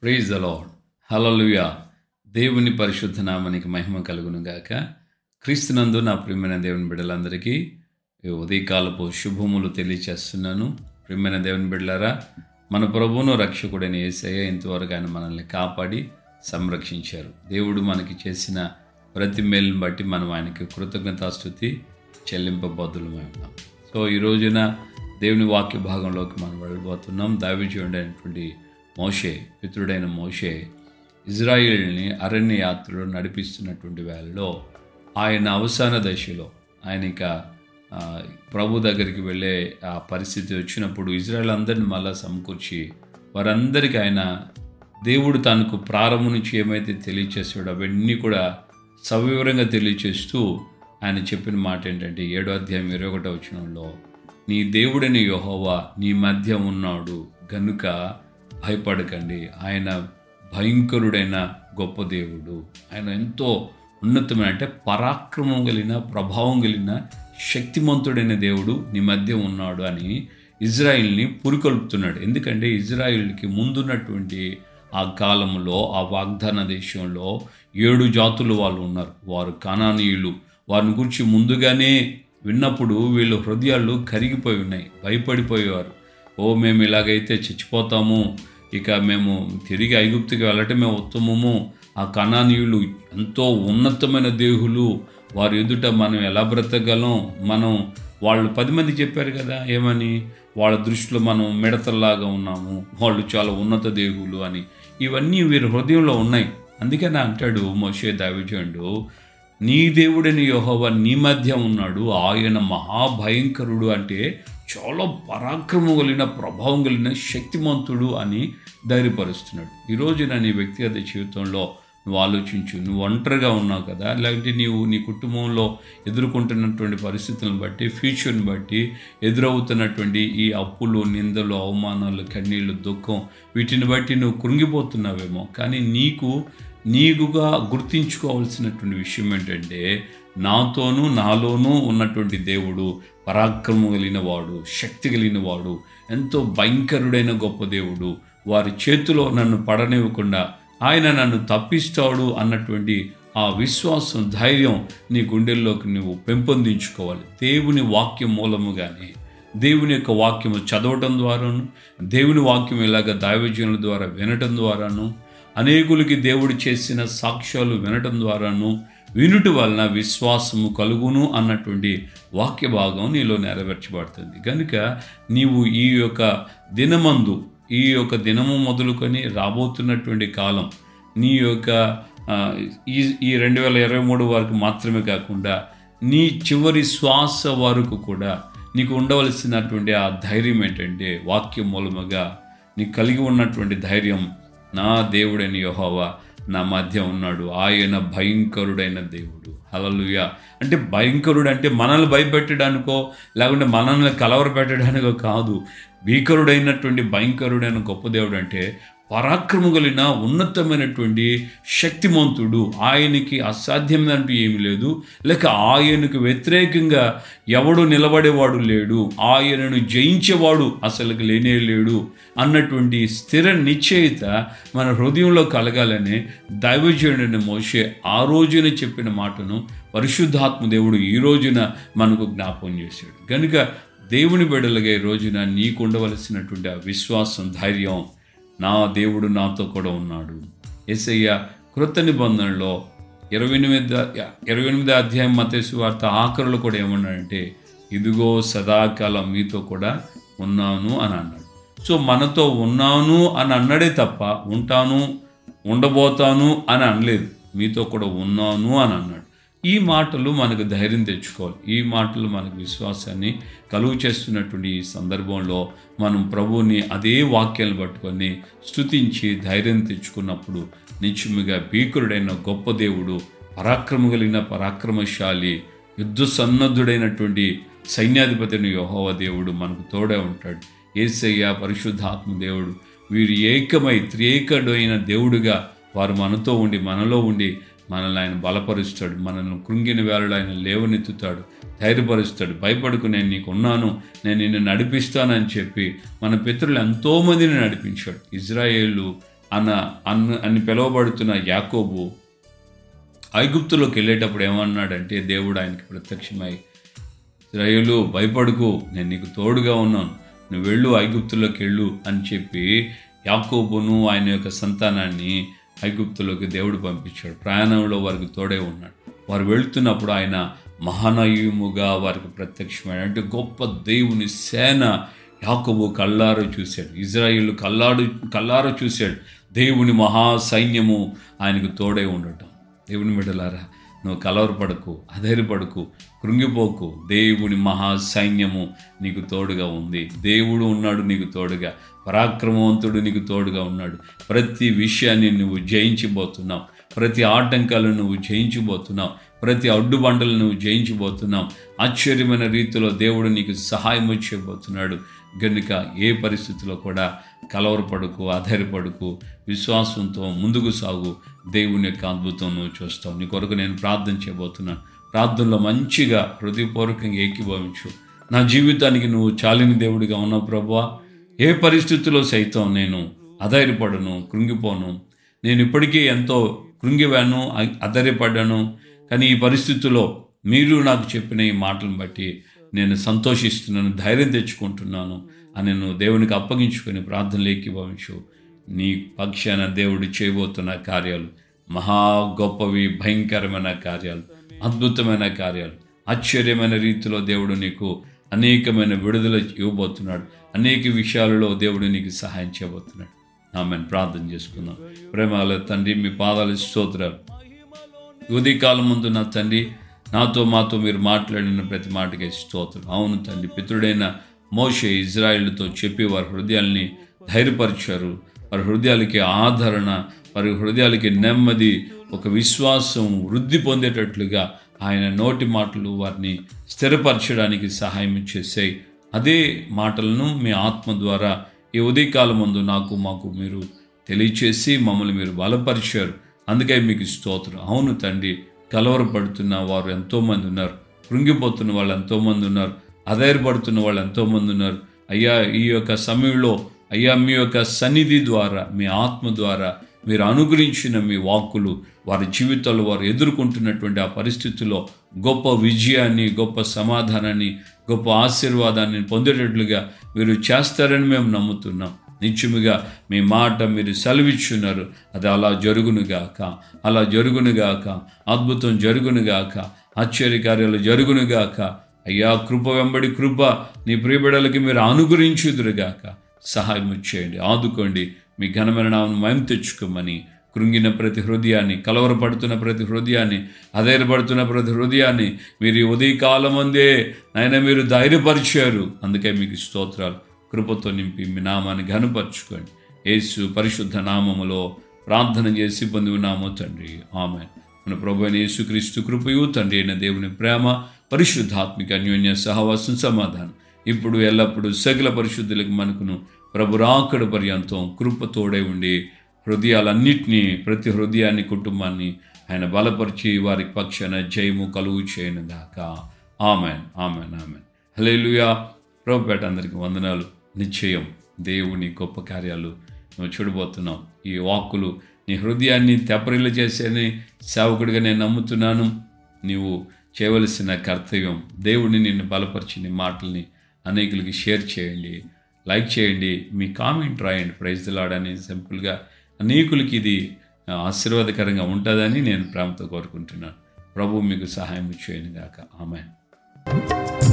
praise the lord హలలుయా దేవుని పరిశుద్ధ నామానికి మహిమ కలుగును గాక క్రీస్తునందు నా ప్రియమైన దేవుని బిడ్డలందరికీ ఈ ఉదయకాలపు శుభములు తెలియచేస్తున్నాను ప్రియమైన దేవుని బిడ్డలారా మన ప్రభువును రక్షకుడైన యేసయ్య ఇంతవరకు ఆయన మనల్ని కాపాడి సంరక్షించారు దేవుడు మనకి చేసిన ప్రతి మేలుని బట్టి మనం ఆయనకి కృతజ్ఞతాస్థుతి చెల్లింపబద్దులమై ఉన్నాం సో ఈ రోజున దేవుని వాక్య భాగంలోకి మనం వెళ్ళిపోతున్నాం దావిజీయుడు అయినటువంటి మోషే పితృడైన మోషే ఇజ్రాయిల్ని అరణ్య యాత్రలో నడిపిస్తున్నటువంటి వేళలో ఆయన అవసాన దశలో ఆయన ఇక ఆ, ప్రభు దగ్గరికి వెళ్ళే ఆ పరిస్థితి వచ్చినప్పుడు ఇజ్రాయెల్ అందరిని మళ్ళా సమకూర్చి వారందరికీ ఆయన దేవుడు తనకు ప్రారంభం నుంచి ఏమైతే తెలియచేసాడో అవన్నీ కూడా సవివరంగా తెలియచేస్తూ ఆయన చెప్పిన మాట ఏంటంటే ఏడో అధ్యాయం ఇరవై ఒకటో వచనంలో నీ దేవుడని యెహోవా నీ మధ్య ఉన్నాడు గనుక భయపడకండి ఆయన భయంకరుడైన గొప్ప దేవుడు ఆయన ఎంతో ఉన్నతమైన అంటే పరాక్రమం కలిగిన ప్రభావం కలిగిన శక్తిమంతుడైన దేవుడు నీ మధ్య ఉన్నాడు అని ఇజ్రాయిల్ని పురికొల్పుతున్నాడు ఎందుకంటే ఇజ్రాయిల్కి ముందున్నటువంటి ఆ కాలంలో ఆ వాగ్దాన దేశంలో ఏడు జాతులు వాళ్ళు ఉన్నారు వారు కానానీయులు వారిని గురించి ముందుగానే విన్నప్పుడు వీళ్ళ హృదయాలు కరిగిపోయి ఉన్నాయి భయపడిపోయేవారు ఓ మేము ఇలాగైతే చచ్చిపోతాము ఇక మేము తిరిగి ఐగుప్తికి వెళ్ళటమే ఉత్తమము ఆ కణానీయులు ఎంతో ఉన్నతమైన దేహులు వారి ఎదుట మనం ఎలా బ్రతకగలం మనం వాళ్ళు పది మంది చెప్పారు కదా ఏమని వాళ్ళ దృష్టిలో మనం మిడతల్లాగా ఉన్నాము వాళ్ళు చాలా ఉన్నత దేహులు అని ఇవన్నీ వీరి హృదయంలో ఉన్నాయి అందుకని అంటాడు మోషే దావిజండు నీ దేవుడని యెహోవా నీ మధ్య ఉన్నాడు ఆయన మహాభయంకరుడు అంటే చాలా పరాక్రమం కలిగిన ప్రభావం కలిగిన శక్తిమంతుడు అని ధైర్యపరుస్తున్నాడు ఈరోజు నా నీ వ్యక్తిగత జీవితంలో నువ్వు ఆలోచించు నువ్వు ఒంటరిగా ఉన్నావు కదా లేకపోతే నీవు నీ కుటుంబంలో ఎదుర్కొంటున్నటువంటి పరిస్థితులను బట్టి ఫ్యూచర్ని బట్టి ఎదురవుతున్నటువంటి ఈ అప్పులు నిందలు అవమానాలు కన్నీళ్ళు దుఃఖం వీటిని బట్టి నువ్వు కృంగిపోతున్నావేమో కానీ నీకు నీకుగా గుర్తించుకోవాల్సినటువంటి విషయం ఏంటంటే నాతోనూ నాలోనూ ఉన్నటువంటి దేవుడు పరాక్రమం కలిగిన వాడు శక్తి కలిగిన వాడు ఎంతో భయంకరుడైన గొప్ప దేవుడు వారి చేతిలో నన్ను పడనివ్వకుండా ఆయన నన్ను తప్పిస్తాడు అన్నటువంటి ఆ విశ్వాసం ధైర్యం నీ గుండెల్లోకి నువ్వు పెంపొందించుకోవాలి దేవుని వాక్యం మూలముగానే దేవుని యొక్క వాక్యము చదవటం ద్వారాను దేవుని వాక్యం ఇలాగ దైవజనుల ద్వారా వినటం ద్వారాను అనేకులకి దేవుడు చేసిన సాక్ష్యాలు వినటం ద్వారాను వినుట వలన విశ్వాసము కలుగును అన్నటువంటి వాక్య భాగం నీలో నెరవేర్చబడుతుంది కనుక నీవు ఈ యొక్క దినమందు ఈ యొక్క దినము మొదలుకొని రాబోతున్నటువంటి కాలం నీ యొక్క ఆ, ఈ ఈ రెండు వేల ఇరవై మూడు వరకు మాత్రమే కాకుండా నీ చివరి శ్వాస వరకు కూడా నీకు ఉండవలసినటువంటి ఆ ధైర్యం ఏంటంటే వాక్యం మూలముగా నీకు కలిగి ఉన్నటువంటి ధైర్యం నా దేవుడైన యెహోవా నా మధ్య ఉన్నాడు ఆయన భయంకరుడైన దేవుడు హలలుయ అంటే భయంకరుడు అంటే మనల్ని భయపెట్టడానికో లేకుంటే మనల్ని కలవర పెట్టడానికో కాదు భీకరుడైనటువంటి భయంకరుడైన గొప్ప దేవుడు అంటే పరాక్రమ కలిగిన ఉన్నతమైనటువంటి శక్తిమంతుడు ఆయనకి అసాధ్యమైనట్టు ఏమీ లేదు లేక ఆయనకు వ్యతిరేకంగా ఎవడు నిలబడేవాడు లేడు ఆయనను జయించేవాడు అసలుకి లేనే లేడు అన్నటువంటి స్థిర నిశ్చయిత మన హృదయంలో కలగాలని దైవజనుడిని మోసే ఆ రోజున చెప్పిన మాటను పరిశుద్ధాత్మ దేవుడు ఈ రోజున మనకు జ్ఞాపకం చేశాడు కనుక దేవుని బిడ్డలుగా ఈ రోజున నీకు ఉండవలసినటువంటి ఆ విశ్వాసం ధైర్యం నా దేవుడు నాతో కూడా ఉన్నాడు ఎస్ఐయ కృత నిబంధనలో ఇరవై ఎనిమిది ఇరవై ఎనిమిది అధ్యాయం మతేసు వార్త ఆఖరులు కూడా ఏమన్నాడంటే ఇదిగో సదాకాలం మీతో కూడా ఉన్నాను అని అన్నాడు సో మనతో ఉన్నాను అని అన్నాడే తప్ప ఉంటాను ఉండబోతాను అని అనలేదు మీతో కూడా ఉన్నాను అని అన్నాడు ఈ మాటలు మనకు ధైర్యం తెచ్చుకోవాలి ఈ మాటలు మనకు విశ్వాసాన్ని కలుగు చేస్తున్నటువంటి ఈ సందర్భంలో మనం ప్రభువుని అదే వాక్యాలను పట్టుకొని స్తుతించి ధైర్యం తెచ్చుకున్నప్పుడు నిత్యముగా భీకరుడైన గొప్ప దేవుడు పరాక్రమ కలిగిన పరాక్రమశాలి యుద్ధ సన్నద్ధుడైనటువంటి సైన్యాధిపతిని యెహోవా దేవుడు మనకు తోడే ఉంటాడు ఏసయ్య పరిశుద్ధాత్మ దేవుడు వీరు ఏకమై త్రియేకుడైన దేవుడుగా వారు మనతో ఉండి మనలో ఉండి మనల్ని ఆయన బలపరుస్తాడు మనల్ని కృంగిన వేళలో ఆయన లేవనెత్తుతాడు ధైర్యపరుస్తాడు భయపడుకు నేను నీకు ఉన్నాను నేను నిన్ను నడిపిస్తానని చెప్పి మన పితరులు ఎంతోమందిని నడిపించాడు ఇజ్రాయేలు అన్న అన్న అని పిలువబడుతున్న యాకోబు ఐగుప్తులోకి వెళ్ళేటప్పుడు ఏమన్నాడంటే దేవుడు ఆయనకి ప్రత్యక్షమై ఇస్రాయేలు భయపడుకు నేను నీకు తోడుగా ఉన్నాను నువ్వు వెళ్ళు ఐగుప్తులోకి వెళ్ళు అని చెప్పి యాకోబును ఆయన యొక్క సంతానాన్ని ఐగుప్తులోకి దేవుడు పంపించాడు ప్రయాణంలో వారికి తోడే ఉన్నాడు వారు వెళ్తున్నప్పుడు ఆయన మహానయుముగా వారికి ప్రత్యక్షమైన అంటే గొప్ప దేవుని సేన యాకోబు కల్లారు చూశాడు ఇజ్రాయిల్ కల్లాడు కల్లారు చూశాడు దేవుని మహా సైన్యము ఆయనకు తోడే ఉండటం దేవుని బిడ్డలారా నువ్వు కలవరపడకు అధైర్యపడకు కృంగిపోకు దేవుని మహా సైన్యము నీకు తోడుగా ఉంది దేవుడు ఉన్నాడు నీకు తోడుగా పరాక్రమవంతుడు నీకు తోడుగా ఉన్నాడు ప్రతి విషయాన్ని నువ్వు జయించబోతున్నావు ప్రతి ఆటంకాలను నువ్వు జయించబోతున్నావు ప్రతి అడ్డుబండలు నువ్వు జయించబోతున్నావు ఆశ్చర్యమైన రీతిలో దేవుడు నీకు సహాయం చేయబోతున్నాడు గనుక ఏ పరిస్థితిలో కూడా కలవరపడుకు ఆధారపడుకు విశ్వాసంతో ముందుకు సాగు దేవుని యొక్క అద్భుతం నువ్వు చూస్తావు నీ కొరకు నేను ప్రార్థన చేయబోతున్నాను ప్రార్థనలో మంచిగా హృదయపూర్వకంగా ఏకీభవించు నా జీవితానికి నువ్వు చాలిన దేవుడిగా ఉన్నావు ప్రభువా ఏ పరిస్థితుల్లో సైతం నేను అధైర్యపడను కృంగిపోను నేను ఇప్పటికీ ఎంతో కృంగివాను అధైర్యపడ్డాను కానీ ఈ పరిస్థితుల్లో మీరు నాకు చెప్పిన ఈ మాటలను బట్టి నేను సంతోషిస్తున్నాను ధైర్యం తెచ్చుకుంటున్నాను అని నువ్వు దేవునికి అప్పగించుకొని ప్రార్థనలు ఏకీభవించు నీ పక్షాన దేవుడు చేయబోతున్న కార్యాలు మహా గొప్పవి భయంకరమైన కార్యాలు అద్భుతమైన కార్యాలు ఆశ్చర్యమైన రీతిలో దేవుడు నీకు అనేకమైన విడుదల ఇవ్వబోతున్నాడు అనేక విషయాలలో దేవుడు నీకు సహాయం చేయబోతున్నాడు ఆమెను ప్రార్థన చేసుకుందాం ప్రేమాల తండ్రి మీ పాదాలు స్తోత్రాలు ఉదయకాలం ముందు నా తండ్రి నాతో మాతో మీరు మాట్లాడిన ప్రతి మాటకి స్తోత్రం అవును తండ్రి పితృడైన మోషే ఇజ్రాయిల్తో చెప్పి వారి హృదయాల్ని ధైర్యపరిచారు వారి హృదయాలకి ఆదరణ వారి హృదయాలకి నెమ్మది ఒక విశ్వాసం వృద్ధి పొందేటట్లుగా ఆయన నోటి మాటలు వారిని స్థిరపరచడానికి సహాయం చేసాయి అదే మాటలను మీ ఆత్మ ద్వారా ఈ ఉదయకాలం ముందు నాకు మాకు మీరు తెలియచేసి మమ్మల్ని మీరు బలపరిచారు అందుకే మీకు స్తోత్రం అవును తండ్రి కలవరపడుతున్న వారు ఎంతోమంది ఉన్నారు కృంగిపోతున్న వాళ్ళు ఎంతోమంది ఉన్నారు అధైర్యపడుతున్న వాళ్ళు ఎంతోమంది ఉన్నారు అయ్యా ఈ యొక్క సమయంలో అయ్యా మీ యొక్క సన్నిధి ద్వారా మీ ఆత్మ ద్వారా మీరు అనుగ్రహించిన మీ వాక్కులు వారి జీవితాల్లో వారు ఎదుర్కొంటున్నటువంటి ఆ పరిస్థితుల్లో గొప్ప విజయాన్ని గొప్ప సమాధానాన్ని గొప్ప ఆశీర్వాదాన్ని పొందేటట్లుగా మీరు చేస్తారని మేము నమ్ముతున్నాం నిత్యముగా మీ మాట మీరు సెలవిచ్చున్నారు అది అలా జరుగునుగాక అలా జరుగునుగాక అద్భుతం జరుగునుగాక ఆశ్చర్యకార్యాలు జరుగునుగాక అయ్యా కృప వెంబడి కృప నీ ప్రియబిడలకి మీరు అనుగ్రహించుదురుగాక సహాయం చేయండి ఆదుకోండి మీ ఘనమైన నామను మయం తెచ్చుకోమని కృంగిన ప్రతి హృదయాన్ని కలవరపడుతున్న ప్రతి హృదయాన్ని అధైర్యపడుతున్న ప్రతి హృదయాన్ని మీరు ఈ ఉదయకాలం అందే నాయన మీరు ధైర్యపరిచారు అందుకే మీకు స్తోత్రాలు కృపతో నింపి మీ నామాన్ని ఘనపరచుకోండి యేసు పరిశుద్ధ నామములో ప్రార్థన చేసి పొంది ఉన్నాము తండ్రి ఆమె మన ప్రభు అయిన యేసుక్రీస్తు కృపయు తండ్రి అయిన దేవుని ప్రేమ పరిశుద్ధాత్మిక అన్యోన్య సహవాసం సమాధానం ఇప్పుడు ఎల్లప్పుడూ సకల పరిశుద్ధులకు మనకును ప్రభు రాకడ పర్యంతం కృప తోడై ఉండి హృదయాలన్నింటినీ ప్రతి హృదయాన్ని కుటుంబాన్ని ఆయన బలపరిచి వారి పక్షాన జయము కలుగు చేయను దాకా ఆమెన్ ఆమెన్ ఆమెన్ హలేలుయా ప్రభుపేట అందరికి వందనాలు నిశ్చయం దేవుని గొప్ప కార్యాలు నువ్వు చూడబోతున్నావు ఈ వాక్కులు నీ హృదయాన్ని తెప్పరిల్లు చేసేని సేవకుడిగా నేను నమ్ముతున్నాను నీవు చేయవలసిన కర్తవ్యం దేవుడిని నిన్ను బలపరిచి నీ మాటల్ని అనేకులకి షేర్ చేయండి లైక్ చేయండి మీ కామెంట్ రాయండి ప్రైజ్ లాడని సింపుల్గా అనేకులకి ఇది ఆశీర్వాదకరంగా ఉంటుందని నేను ప్రేమతో కోరుకుంటున్నాను ప్రభు మీకు సహాయం చేయను గాక ఆమె